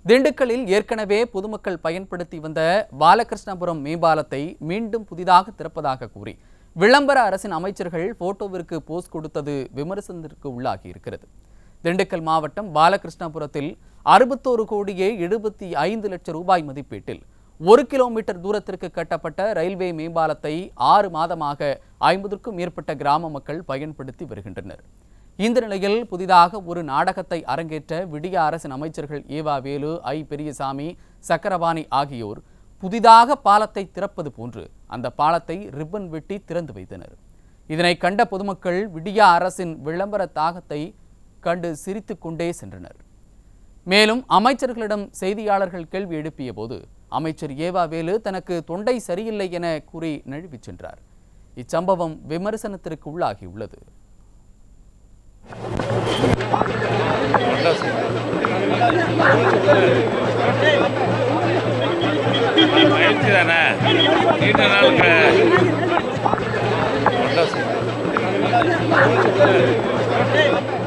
திண்டுக்கல்லில் ஏற்கனவே பொதுமக்கள் பயன்படுத்தி வந்த பாலகிருஷ்ணபுரம் மேம்பாலத்தை மீண்டும் புதிதாக திறப்பதாக கூறி விளம்பர அரசின் அமைச்சர்கள் போட்டோவிற்கு போஸ் கொடுத்தது விமர்சனத்திற்கு உள்ளாகி இருக்கிறது திண்டுக்கல் மாவட்டம் பாலகிருஷ்ணபுரத்தில் அறுபத்தோரு கோடியே எழுபத்தி ஐந்து லட்சம் ரூபாய் மதிப்பீட்டில் ஒரு கிலோமீட்டர் தூரத்திற்கு கட்டப்பட்ட ரயில்வே மேம்பாலத்தை ஆறு மாதமாக ஐம்பதுக்கும் மேற்பட்ட கிராம மக்கள் பயன்படுத்தி வருகின்றனர் இந்த நிலையில் புதிதாக ஒரு நாடகத்தை அரங்கேற்ற விடிய அரசின் அமைச்சர்கள் ஏவா வேலு ஐ பெரியசாமி சக்கரபாணி ஆகியோர் புதிதாக பாலத்தை திறப்பது போன்று அந்த பாலத்தை ரிப்பன் வெட்டி திறந்து வைத்தனர் இதனை கண்ட பொதுமக்கள் விடியா அரசின் விளம்பர தாகத்தை கண்டு சிரித்துக் கொண்டே சென்றனர் மேலும் அமைச்சர்களிடம் செய்தியாளர்கள் கேள்வி எழுப்பிய போது அமைச்சர் ஏவா வேலு தனக்கு தொண்டை சரியில்லை என கூறி நழுவிச் சென்றார் இச்சம்பவம் விமர்சனத்திற்கு உள்ளாகியுள்ளது பயிற்சி தானே நீண்ட நாள் க-